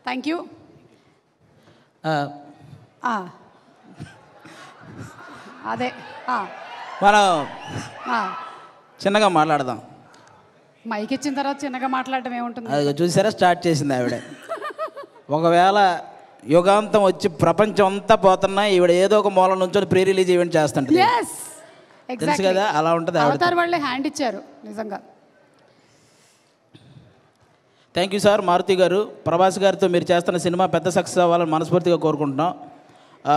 Thank you ఆ, అదే ఆ, మనం ఆ. చిన్నగా మాట్లాడదాం మైక్ ఇచ్చిన తర్వాత చిన్నగా మాట్లాడటం ఏముంటుంది అది చూసారా స్టార్ట్ చేసింది ఆవిడ ఒకవేళ యుగాంతం వచ్చి ప్రపంచం అంతా పోతున్నా ఈవిడ ఏదో ఒక మూల నుంచొని ప్రీ రిలీజ్ ఈవెంట్ చేస్తుంటుంది ఎస్ తెలుసు కదా అలా ఉంటుంది ఆవిడ అవతార్ వాళ్ళే హ్యాండ్ ఇచ్చారు నిజంగా థ్యాంక్ యూ సార్ మారుతి గారు ప్రభాస్ గారితో మీరు చేస్తున్న సినిమా పెద్ద సక్సెస్ అవ్వాలని మనస్ఫూర్తిగా కోరుకుంటున్నాం ఆ,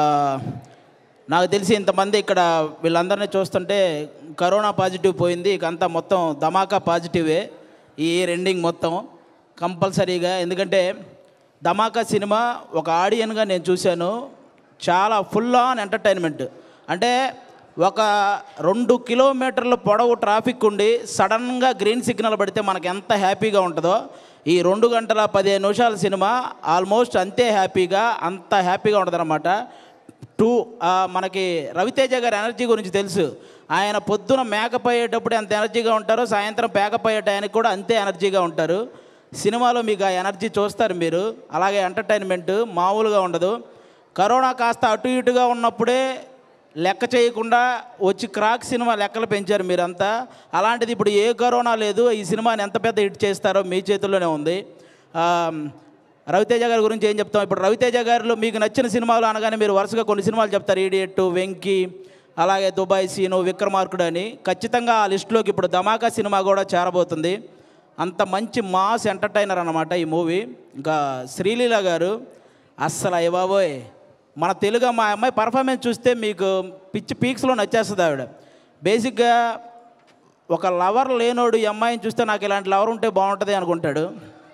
నాకు తెలిసి ఇంతమంది ఇక్కడ వీళ్ళందరినీ చూస్తుంటే కరోనా పాజిటివ్ పోయింది ఇక అంతా మొత్తం ధమాకా పాజిటివే ఈ ఇయర్ ఎండింగ్ మొత్తం కంపల్సరీగా ఎందుకంటే ధమాకా సినిమా ఒక ఆడియన్గా నేను చూశాను చాలా ఫుల్ ఆన్ ఎంటర్టైన్మెంట్ అంటే ఒక రెండు కిలోమీటర్ల పొడవు ట్రాఫిక్ ఉండి సడన్గా గ్రీన్ సిగ్నల్ పడితే మనకు ఎంత హ్యాపీగా ఉంటుందో ఈ రెండు గంటల పదిహేను నిమిషాల సినిమా ఆల్మోస్ట్ అంతే హ్యాపీగా అంత హ్యాపీగా ఉంటుందన్నమాట టూ ఆ, మనకి రవితేజ గారి ఎనర్జీ గురించి తెలుసు ఆయన పొద్దున మేకప్ అయ్యేటప్పుడు ఎంత ఎనర్జీగా ఉంటారో సాయంత్రం పేకప్ అయ్యే టైంకి కూడా అంతే ఎనర్జీగా ఉంటారు సినిమాలో మీకు ఆ ఎనర్జీ చూస్తారు మీరు అలాగే ఎంటర్టైన్మెంట్ మామూలుగా ఉండదు కరోనా కాస్త అటు ఇటుగా ఉన్నప్పుడే లెక్క చేయకుండా వచ్చి క్రాక్ సినిమా లెక్కలు పెంచారు మీరంతా అలాంటిది ఇప్పుడు ఏ కరోనా లేదు ఈ సినిమాని ఎంత పెద్ద హిట్ చేస్తారో మీ చేతుల్లోనే ఉంది ఆ, రవితేజ గారి గురించి ఏం చెప్తాం ఇప్పుడు రవితేజ గారిలో మీకు నచ్చిన సినిమాలు అనగానే మీరు వరుసగా కొన్ని సినిమాలు చెప్తారు ఈడియట్ వెంకీ అలాగే దుబాయ్ సీను విక్రమార్కుడు అని ఖచ్చితంగా ఆ లిస్టులోకి ఇప్పుడు ధమాకా సినిమా కూడా చేరబోతుంది అంత మంచి మాస్ ఎంటర్టైనర్ అన్నమాట ఈ మూవీ ఇంకా శ్రీలీల గారు అస్సలు అయ్య బాబోయ్ మన తెలుగు మా అమ్మాయి పర్ఫార్మెన్స్ చూస్తే మీకు పిచ్చి పీక్స్లో నచ్చేస్తుంది ఆవిడ బేసిక్గా ఒక లవర్ లేనోడు ఈ అమ్మాయిని చూస్తే నాకు ఇలాంటి లవర్ ఉంటే బాగుంటుంది అనుకుంటాడు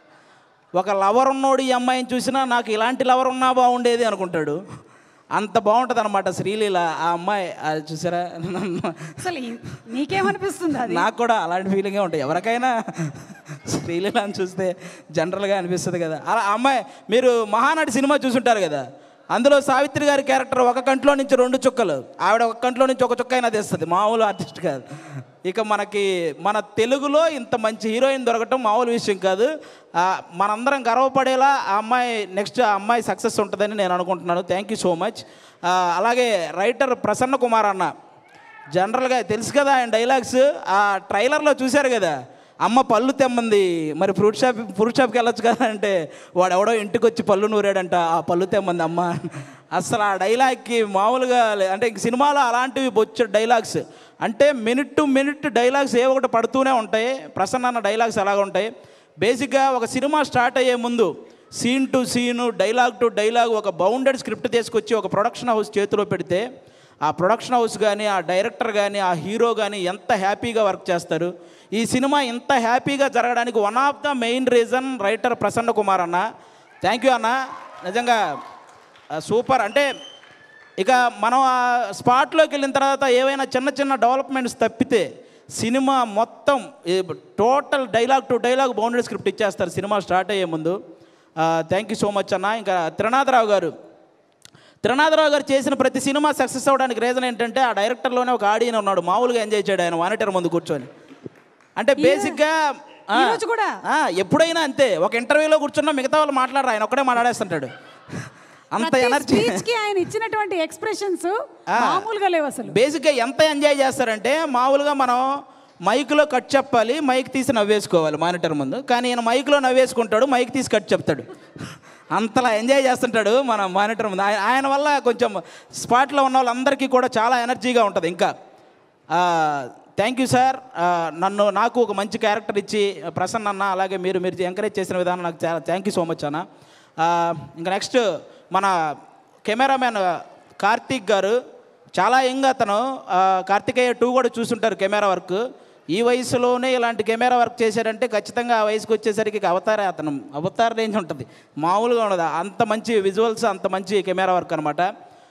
ఒక లవర్ ఉన్నోడు ఈ అమ్మాయిని చూసినా నాకు ఇలాంటి లవర్ ఉన్నా బాగుండేది అనుకుంటాడు అంత బాగుంటుంది అనమాట శ్రీలీల ఆ అమ్మాయి అది చూసారా అసలు ఈ- నీకేమనిపిస్తుంది అది నాకు కూడా అలాంటి ఫీలింగే ఉంటాయి ఎవరికైనా శ్రీలీల అని చూస్తే జనరల్గా అనిపిస్తుంది కదా అలా ఆ అమ్మాయి మీరు మహానటి సినిమా చూసుంటారు కదా అందులో సావిత్రి గారి క్యారెక్టర్ ఒక కంట్లో నుంచి రెండు చుక్కలు ఆవిడ ఒక కంట్లో నుంచి ఒక చుక్క అయినా తెస్తుంది మామూలు ఆర్టిస్ట్ కాదు ఇక మనకి మన తెలుగులో ఇంత మంచి హీరోయిన్ దొరకటం మామూలు విషయం కాదు ఆ, మనందరం గర్వపడేలా ఆ అమ్మాయి నెక్స్ట్ ఆ అమ్మాయి సక్సెస్ ఉంటుందని నేను అనుకుంటున్నాను థ్యాంక్ యూ సో మచ్ అలాగే రైటర్ ప్రసన్న కుమార్ అన్న జనరల్గా తెలుసు కదా ఆయన డైలాగ్స్ ఆ ట్రైలర్లో చూశారు కదా అమ్మ పళ్ళు తెమ్మంది మరి ఫ్రూట్ షాప్ ఫ్రూట్ షాప్కి వెళ్ళొచ్చు కదా అంటే వాడు ఎవడో ఇంటికి వచ్చి పళ్ళు నూరాడంట ఆ పళ్ళు తెమ్మంది అమ్మ అసలు ఆ డైలాగ్కి మామూలుగా లే- అంటే ఇంక సినిమాలో అలాంటివి బొచ్చు డైలాగ్స్ అంటే మినిట్ టు మినిట్ డైలాగ్స్ ఏ ఒకటి పడుతూనే ఉంటాయి ప్రసన్న అన్న డైలాగ్స్ అలాగ ఉంటాయి బేసిక్గా ఒక సినిమా స్టార్ట్ అయ్యే ముందు scene to scene dialogue to dialogue ఒక బౌండెడ్ స్క్రిప్ట్ తీసుకొచ్చి ఒక ప్రొడక్షన్ హౌస్ చేతిలో పెడితే ఆ ప్రొడక్షన్ హౌస్ కానీ ఆ డైరెక్టర్ కానీ ఆ హీరో కానీ ఎంత హ్యాపీగా వర్క్ చేస్తారు ఈ సినిమా ఇంత హ్యాపీగా జరగడానికి one of the main reason writer Prasanna Kumar అన్న థ్యాంక్ యూ అన్న నిజంగా సూపర్ అంటే ఇక మనం ఆ స్పాట్లోకి వెళ్ళిన తర్వాత ఏవైనా చిన్న చిన్న డెవలప్మెంట్స్ తప్పితే సినిమా మొత్తం total dialogue to dialogue boundary script ఇచ్చేస్తారు సినిమా స్టార్ట్ అయ్యే ముందు థ్యాంక్ యూ సో మచ్ అన్న ఇంకా త్రినాథరావు గారు త్రినాథరావు గారు చేసిన ప్రతి సినిమా సక్సెస్ అవ్వడానికి రీజన్ ఏంటంటే ఆ డైరెక్టర్లోనే ఒక ఆడియన్ ఉన్నాడు మామూలుగా ఎంజాయ్ చేయడు ఆయన మానిటర్ ముందు కూర్చొని అంటే బేసిక్గా ఆ, ఈరోజు కూడా? ఆ, ఎప్పుడైనా అంతే ఒక ఇంటర్వ్యూలో కూర్చున్నా మిగతా వాళ్ళు మాట్లాడరు ఆయన ఒక్కడే మాట్లాడేస్తుంటాడు అంత ఎనర్జీ స్పీచ్ కి ఆయన ఇచ్చినటువంటి ఎక్స్ప్రెషన్స్ మామూలుగా లేవు అసలు బేసిక్గా ఎంత ఎంజాయ్ చేస్తారంటే మామూలుగా మనం మైక్లో కట్ చెప్పాలి మైక్ తీసి నవ్వేసుకోవాలి మానిటర్ ముందు కానీ ఈయన మైక్లో నవ్వేసుకుంటాడు మైక్ తీసి కట్ చెప్తాడు అంతలా ఎంజాయ్ చేస్తుంటాడు మన మానిటర్ ముందు ఆయన ఆయన వల్ల కొంచెం స్పాట్లో ఉన్న వాళ్ళందరికీ కూడా చాలా ఎనర్జీగా ఉంటుంది ఇంకా థ్యాంక్ యూ సార్ నన్ను నాకు ఒక మంచి క్యారెక్టర్ ఇచ్చి ప్రసన్న అన్న అలాగే మీరు మీరు ఎంకరేజ్ చేసిన విధానం నాకు చాలా థ్యాంక్ యూ సో మచ్ అన్న ఆ, ఇంకా నెక్స్ట్ మన కెమెరామ్యాన్ కార్తీక్ గారు చాలా యంగ్ అతను ఆ, కార్తికేయ టూ కూడా చూసుంటారు కెమెరా వర్క్ ఈ వయసులోనే ఇలాంటి కెమెరా వర్క్ చేశాడంటే ఖచ్చితంగా ఆ వయసుకి వచ్చేసరికి ఇక అవతారే అతను అవతార రేంజ్ ఉంటుంది మామూలుగా ఉండదు అంత మంచి విజువల్స్ అంత మంచి కెమెరా వర్క్ అనమాట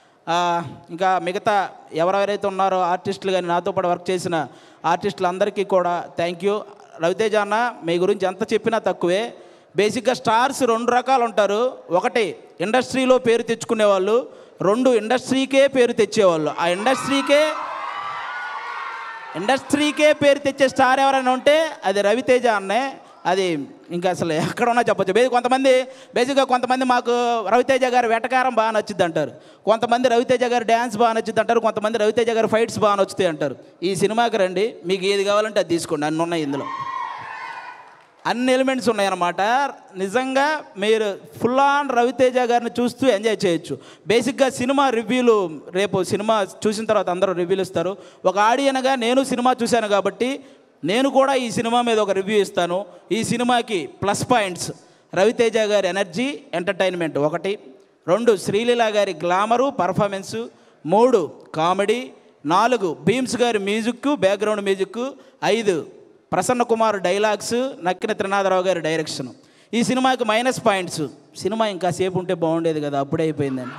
ఇంకా మిగతా ఎవరెవరైతే ఉన్నారో ఆర్టిస్టులు కానీ నాతో పాటు వర్క్ చేసిన ఆర్టిస్టులు అందరికీ కూడా థ్యాంక్ యూ రవితేజ అన్న మీ గురించి ఎంత చెప్పినా తక్కువే బేసిక్గా స్టార్స్ రెండు రకాలు ఉంటారు ఒకటి ఇండస్ట్రీలో పేరు తెచ్చుకునే వాళ్ళు రెండు ఇండస్ట్రీకే పేరు తెచ్చేవాళ్ళు ఆ ఇండస్ట్రీకే ఇండస్ట్రీకే పేరు తెచ్చే స్టార్ ఎవరైనా ఉంటే అది రవితేజ అన్నే అది ఇంకా అసలు ఎక్కడ ఉన్నా చెప్పొచ్చు బే కొంతమంది బేసిక్గా కొంతమంది మాకు రవితేజ గారు వెటకారం బాగా నచ్చుద్ది అంటారు కొంతమంది రవితేజ గారు డ్యాన్స్ బాగా నచ్చుద్ది అంటారు కొంతమంది రవితేజ గారు ఫైట్స్ బాగా నచ్చుతాయి అంటారు ఈ సినిమాకి రండి మీకు ఏది కావాలంటే అది తీసుకోండి అన్నీ ఉన్నాయి ఇందులో అన్ని ఎలిమెంట్స్ ఉన్నాయన్నమాట నిజంగా మీరు ఫుల్ ఆన్ రవితేజ గారిని చూస్తూ ఎంజాయ్ చేయొచ్చు బేసిక్గా సినిమా రివ్యూలు రేపు సినిమా చూసిన తర్వాత అందరూ రివ్యూలు ఇస్తారు ఒక ఆడియన్గా నేను సినిమా చూశాను కాబట్టి నేను కూడా ఈ సినిమా మీద ఒక రివ్యూ ఇస్తాను ఈ సినిమాకి ప్లస్ పాయింట్స్ రవితేజ గారి ఎనర్జీ ఎంటర్టైన్మెంట్ ఒకటి రెండు శ్రీలీల గారి గ్లామరు పర్ఫార్మెన్సు మూడు కామెడీ నాలుగు భీమ్స్ గారి మ్యూజిక్ బ్యాక్గ్రౌండ్ మ్యూజిక్ ఐదు ప్రసన్న కుమార్ డైలాగ్స్ నక్కిన త్రినాథరావు గారి డైరెక్షన్ ఈ సినిమాకి మైనస్ పాయింట్స్ సినిమా ఇంకా సేపు ఉంటే బాగుండేది కదా అప్పుడే అయిపోయిందని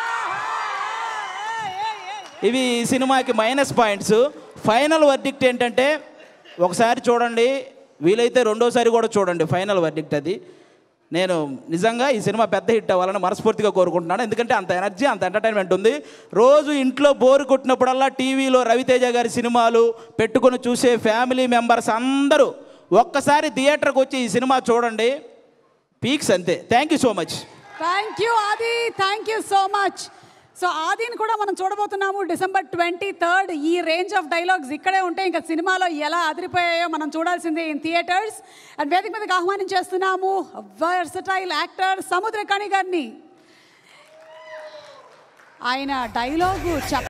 ఇవి ఈ సినిమాకి మైనస్ పాయింట్స్ ఫైనల్ వర్డిక్ట్ ఏంటంటే ఒకసారి చూడండి వీలైతే రెండోసారి కూడా చూడండి ఫైనల్ వర్డిక్ట్ అది నేను నిజంగా ఈ సినిమా పెద్ద హిట్ అవ్వాలని మనస్ఫూర్తిగా కోరుకుంటున్నాను ఎందుకంటే అంత ఎనర్జీ అంత ఎంటర్టైన్మెంట్ ఉంది రోజు ఇంట్లో బోర్ కొట్టినప్పుడల్లా టీవీలో రవితేజ గారి సినిమాలు పెట్టుకొని చూసే ఫ్యామిలీ మెంబర్స్ అందరూ ఒక్కసారి థియేటర్కి వచ్చి ఈ సినిమా చూడండి పీక్స్ అంతే thank you so much thank you Aadi thank you so much so ఆదిని కూడా మనం చూడబోతున్నాము డిసెంబర్ ట్వంటీ థర్డ్ ఈ రేంజ్ ఆఫ్ డైలాగ్స్ ఇక్కడే ఉంటే ఇంకా సినిమాలో ఎలా అదిరిపోయాయో మనం చూడాల్సిందే ఇన్ థియేటర్స్ అండ్ వేదిక మీదకి ఆహ్వానించేస్తున్నాము వర్సటైల్ యాక్టర్ సముద్రకణి గారిని ఆయన డైలాగు చెప్